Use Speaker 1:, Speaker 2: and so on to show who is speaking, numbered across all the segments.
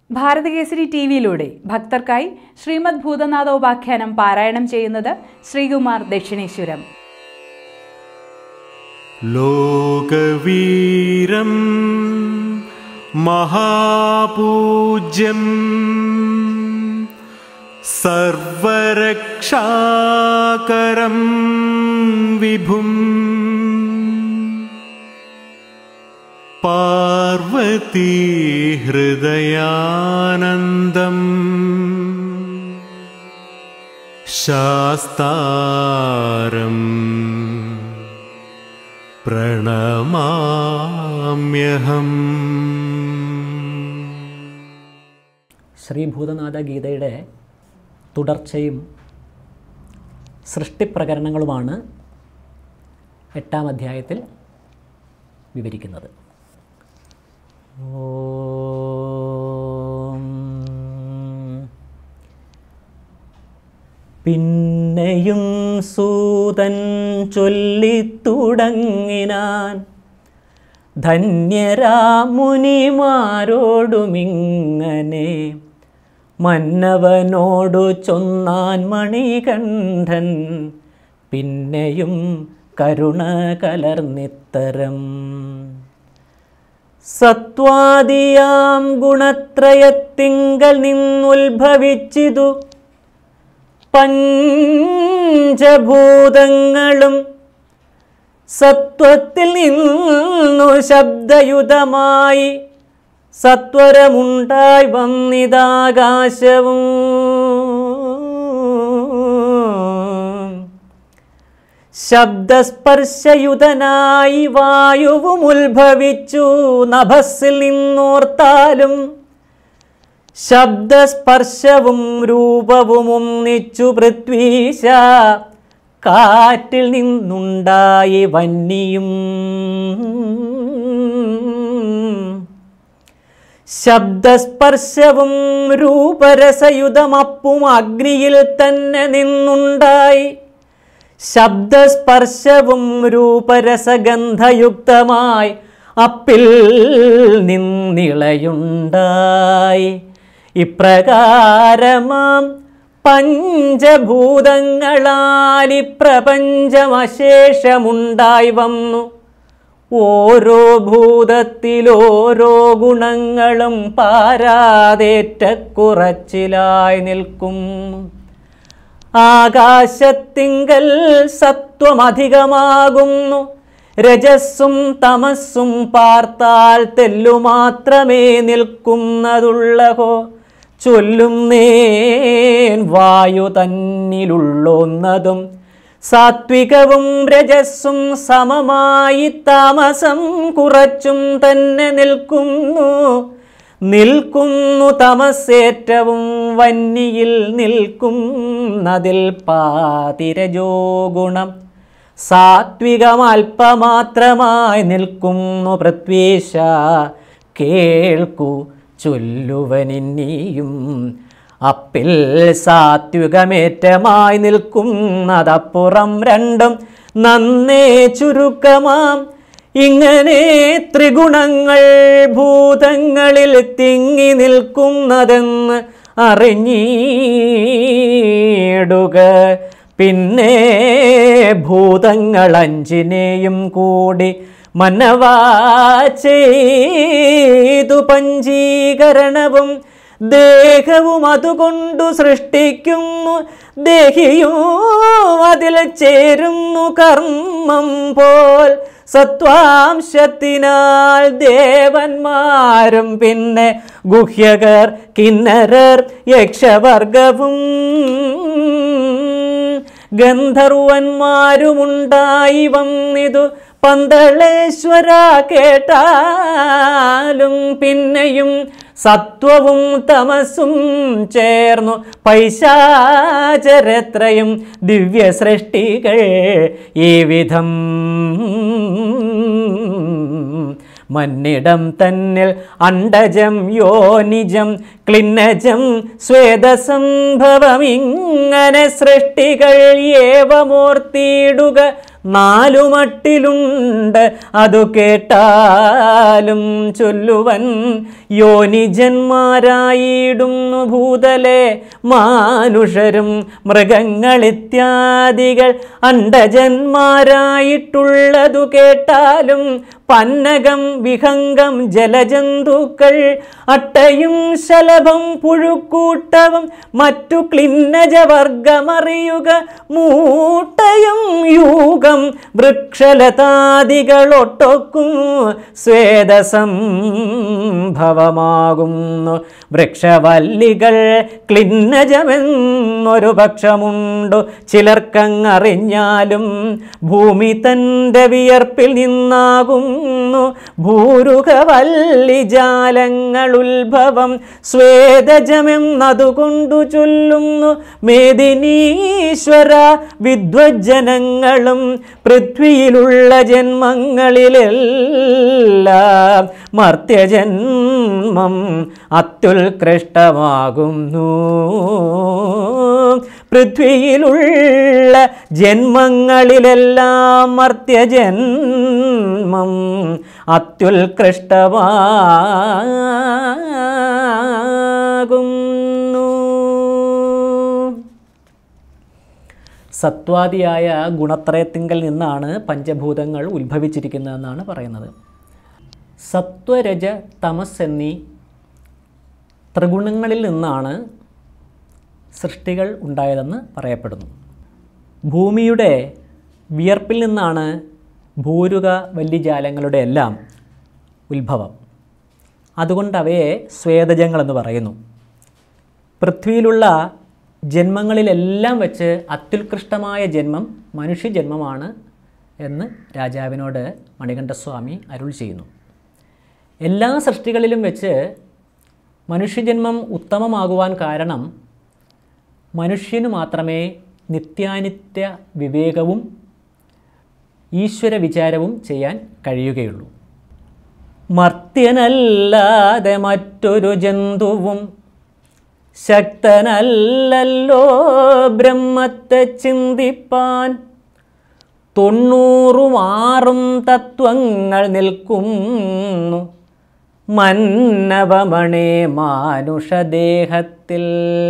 Speaker 1: ഭാരതകേസരി T വിയിലൂടെ ഭക്തർക്കായി Shrimad ഭൂതനാഥോപാഖ്യാനം പാരായണം ചെയ്യുന്നത് ശ്രീകുമാർ ദക്ഷിണേശ്വരം
Speaker 2: ലോകവീരം മഹാപൂജ്യം സർവരക്ഷാകരം വിഭും പാർവതീഹൃദയാനന്ദം ശാസ്താരം പ്രണമാമ്യഹം
Speaker 3: ശ്രീഭൂതനാഥ ഗീതയുടെ തുടർച്ചയും സൃഷ്ടിപ്രകരണങ്ങളുമാണ് എട്ടാം അധ്യായത്തിൽ വിവരിക്കുന്നത് ഓം. പിന്നെയും സൂതൻ ചൊല്ലിത്തുടങ്ങിനാൻ ധന്യരാമുനിമാരോടുമിങ്ങനെ മന്നവനോടു ചൊന്നാൻ മണികണ്ഠൻ പിന്നെയും കരുണ കലർന്നിത്തരം സത്വാദിയാം ഗുണത്രയത്തിങ്കൽ നിന്നുത്ഭവിച്ചിതു പഞ്ചഭൂതങ്ങളും സത്വത്തിൽ നിന്നു ശബ്ദയുതമായി സത്വരമുണ്ടായി വന്നിതാകാശവും ശബ്ദസ്പർശയുതനായി വായുവും ഉത്ഭവിച്ചു നഭസ്സിൽ നിന്നോർത്താലും ശബ്ദസ്പർശവും രൂപവും ഒന്നിച്ചു പൃഥ്വീശ കാറ്റിൽ നിന്നുണ്ടായി വന്നിയും ശബ്ദസ്പർശവും രൂപരസയുതമപ്പും അഗ്നിയിൽ തന്നെ നിന്നുണ്ടായി ശബ്ദസ്പർശവും രൂപരസഗന്ധയുക്തമായി അപ്പിൽ നിന്നിളയുണ്ടായി ഇപ്രകാരമാം പഞ്ചഭൂതങ്ങളാൽ പ്രപഞ്ചമശേഷമുണ്ടായി വന്നു ഓരോ ഭൂതത്തിലോരോ ഗുണങ്ങളും പാരാതേറ്റക്കുറച്ചിലായി നിൽക്കുന്നു ആകാശത്തിങ്കൽ സത്വമധികമാകുന്നു രജസ്സും തമസ്സും പാർത്താൽ തെല്ലു മാത്രമേ നിൽക്കുന്നതുള്ളഹോ ചൊല്ലും നേൻ വായു തന്നിലുള്ളൊന്നതും സാത്വികവും രജസ്സും സമമായി താമസം കുറച്ചും തന്നെ നിൽക്കുന്നു നിൽക്കുന്നു തമസേറ്റവും വന്നിയിൽ നിൽക്കുന്നതിൽ പാതിരജോ ഗുണം സാത്വികമൽപമാത്രമായി നിൽക്കുന്നു പൃഥ്വീശ കേൾക്കൂ ചൊല്ലുവനിന്നിയും അപ്പിൽ സാത്വികമേറ്റമായി നിൽക്കുന്നതപ്പുറം രണ്ടും നന്നേ ചുരുക്കമാം ഇങ്ങനെ ത്രിഗുണങ്ങൾ ഭൂതങ്ങളിൽ തിങ്ങി നിൽക്കുന്നതെന്ന് അറിഞ്ഞിടുക പിന്നെ ഭൂതങ്ങൾ അഞ്ചിനെയും കൂടി മനവാ ചെയ്തു പഞ്ചീകരണവും ദേഹവും അതുകൊണ്ടു സൃഷ്ടിക്കുന്നു ദേഹിയും അതിൽ ചേരുന്നു കർമ്മം പോൽ സത്വാംശത്തിനാൽ ദേവന്മാരും പിന്നെ ഗുഹ്യകർ കിന്നരർ യക്ഷവർഗവും ഗന്ധർവന്മാരുമുണ്ടായി വന്നിതു പന്തളേശ്വര കേട്ടാലും പിന്നെയും സത്വവും തമസും ചേർന്നു പൈശാചരത്രയും ദിവ്യ സൃഷ്ടികൾ ഈ വിധം മന്നിടം തന്നിൽ അണ്ടജം യോനിജം ക്ലിന്നജം സ്വേദസംഭവം ഇങ്ങനെ സൃഷ്ടികൾ ഏവമോർത്തിയിടുക നാലു മട്ടിലുണ്ട് അതു കേട്ടാലും ചൊല്ലുവൻ യോനിജന്മാരായിടുന്നു ഭൂതലെ മാനുഷരും മൃഗങ്ങളിത്യാദികൾ അണ്ടജന്മാരായിട്ടുള്ളതു കേട്ടാലും പന്നകം വിഹംഗം ജലജന്തുക്കൾ അട്ടയും ശലഭം പുഴുക്കൂട്ടവും മറ്റു ക്ലിന്നജവർഗമറിയുക മൂട്ടയും യൂകം വൃക്ഷലതാദികളൊട്ടൊക്കും സ്വേദസംഭവമാകുന്നു വൃക്ഷവല്ലികൾ ക്ലിന്നജമെന്നൊരു പക്ഷമുണ്ടു ചിലർക്കങ്ങറിഞ്ഞാലും ഭൂമി തൻ്റെ വിയർപ്പിൽ നിന്നാകുന്നു ഭൂരുഖവല്ലി ജാലങ്ങൾ ഉത്ഭവം സ്വേദജമെന്നതുകൊണ്ടു ചൊല്ലുന്നു മേദിനീശ്വര വിദ്വജ്ജനങ്ങളും പൃഥ്വിയിലുള്ള ജന്മങ്ങളിലെല്ലാം മർത്യജന്മം അത്യുത്കൃഷ്ടമാകുന്നു പൃഥ്വിയിലുള്ള ജന്മങ്ങളിലെല്ലാം മർത്യജന്മം അത്യുത്കൃഷ്ടമാകുന്നു സത്വാദിയായ ഗുണത്രയത്തിങ്കൽ നിന്നാണ് പഞ്ചഭൂതങ്ങൾ ഉത്ഭവിച്ചിരിക്കുന്നതെന്നാണ് പറയുന്നത് സത്വരജ തമസ് എന്നീ ത്രിഗുണങ്ങളിൽ നിന്നാണ് സൃഷ്ടികൾ ഉണ്ടായതെന്ന് പറയപ്പെടുന്നു ഭൂമിയുടെ വിയർപ്പിൽ നിന്നാണ് ഭൂരുക വല്യജാലങ്ങളുടെ എല്ലാം ഉത്ഭവം അതുകൊണ്ട് അവയെ സ്വേദജങ്ങളെന്ന് പറയുന്നു പൃഥ്വിയിലുള്ള ജന്മങ്ങളിലെല്ലാം വെച്ച് അത്യുത്കൃഷ്ടമായ ജന്മം മനുഷ്യജന്മമാണ് എന്ന് രാജാവിനോട് മണികണ്ഠസ്വാമി അരുൾ ചെയ്യുന്നു എല്ലാ സൃഷ്ടികളിലും വെച്ച് മനുഷ്യജന്മം ഉത്തമമാകുവാൻ കാരണം മനുഷ്യന് മാത്രമേ നിത്യാനിത്യ വിവേകവും ഈശ്വര വിചാരവും ചെയ്യാൻ കഴിയുകയുള്ളൂ മർത്യനല്ലാതെ മറ്റൊരു ജന്തുവും ശക്തനല്ലല്ലോ ബ്രഹ്മത്തെ ചിന്തിപ്പാൻ തൊണ്ണൂറും ആറും തത്വങ്ങൾ നിൽക്കുന്നു മന്നവമണേ മാനുഷദേഹത്തിൽ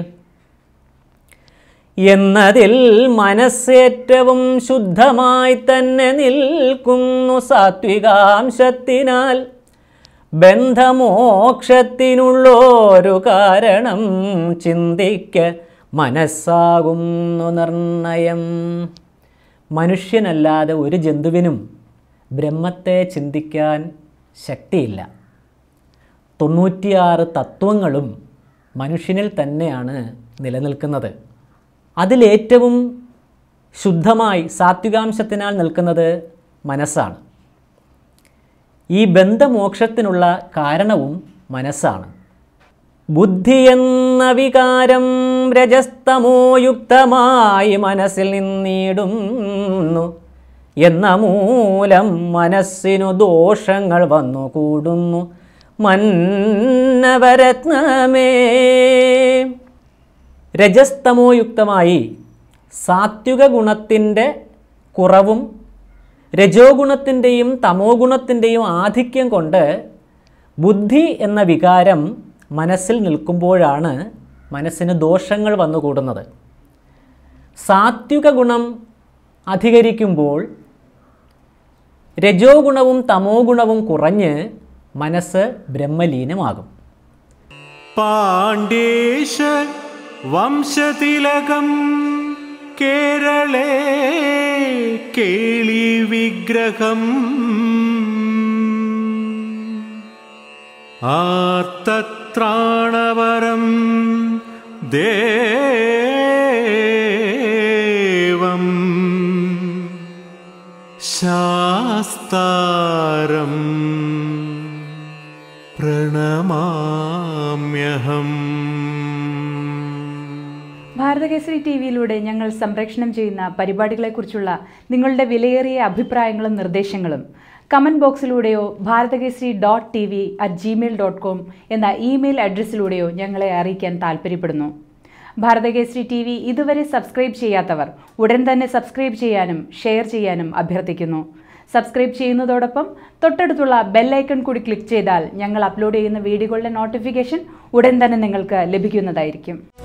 Speaker 3: എന്നതിൽ മനസ്സേറ്റവും ശുദ്ധമായി തന്നെ നിൽക്കുന്നു സാത്വികാംശത്തിനാൽ ബന്ധമോക്ഷത്തിനുള്ളൊരു കാരണം ചിന്തിക്ക മനസ്സാകുന്നു നിർണയം മനുഷ്യനല്ലാതെ ഒരു ജന്തുവിനും ബ്രഹ്മത്തെ ചിന്തിക്കാൻ ശക്തിയില്ല തൊണ്ണൂറ്റിയാറ് തത്വങ്ങളും മനുഷ്യനിൽ തന്നെയാണ് നിലനിൽക്കുന്നത് അതിലേറ്റവും ശുദ്ധമായി സാത്വികാംശത്തിനാൽ നിൽക്കുന്നത് മനസ്സാണ് ഈ ബന്ധമോക്ഷത്തിനുള്ള കാരണവും മനസ്സാണ് ബുദ്ധി എന്ന വികാരം രജസ്തമോയുക്തമായി മനസ്സിൽ നിന്നിടുന്നു എന്ന മൂലം മനസ്സിനു ദോഷങ്ങൾ വന്നുകൂടുന്നു മന്നവരത്നമേ രജസ്തമോയുക്തമായി സാത്വിക ഗുണത്തിൻ്റെ കുറവും രജോ ഗുണത്തിൻ്റെയും തമോ ഗുണത്തിൻ്റെയും ആധിക്യം കൊണ്ട് ബുദ്ധി എന്ന വികാരം മനസ്സിൽ നിൽക്കുമ്പോഴാണ് മനസ്സിന് ദോഷങ്ങൾ വന്നുകൂടുന്നത് സാത്വിക ഗുണം അധികരിക്കുമ്പോൾ രജോ ഗുണവും തമോ ഗുണവും കുറഞ്ഞ് മനസ്സ് ബ്രഹ്മലീനമാകും
Speaker 2: പാണ്ഡേശ വംശതിലകം കേരളേ കേളി വിഗ്രഹം ആർത്തത്രാണവരം ദേവം ശാസ്താരം പ്രണമാമ്യഹം
Speaker 1: ഭാരതകേസരി ടി വിയിലൂടെ ഞങ്ങൾ സംപ്രേഷണം ചെയ്യുന്ന പരിപാടികളെക്കുറിച്ചുള്ള നിങ്ങളുടെ വിലയേറിയ അഭിപ്രായങ്ങളും നിർദ്ദേശങ്ങളും കമൻറ്റ് ബോക്സിലൂടെയോ Bharathakesari dot T V at Gmail dot com എന്ന ഇമെയിൽ അഡ്രസ്സിലൂടെയോ ഞങ്ങളെ അറിയിക്കാൻ താൽപ്പര്യപ്പെടുന്നു ഭാരതകേസരി ടി വി ഇതുവരെ സബ്സ്ക്രൈബ് ചെയ്യാത്തവർ ഉടൻ തന്നെ സബ്സ്ക്രൈബ് ചെയ്യാനും ഷെയർ ചെയ്യാനും അഭ്യർത്ഥിക്കുന്നു സബ്സ്ക്രൈബ് ചെയ്യുന്നതോടൊപ്പം തൊട്ടടുത്തുള്ള ബെല്ലൈക്കൺ കൂടി ക്ലിക്ക് ചെയ്താൽ ഞങ്ങൾ അപ്ലോഡ് ചെയ്യുന്ന വീഡിയോകളുടെ നോട്ടിഫിക്കേഷൻ ഉടൻ തന്നെ നിങ്ങൾക്ക് ലഭിക്കുന്നതായിരിക്കും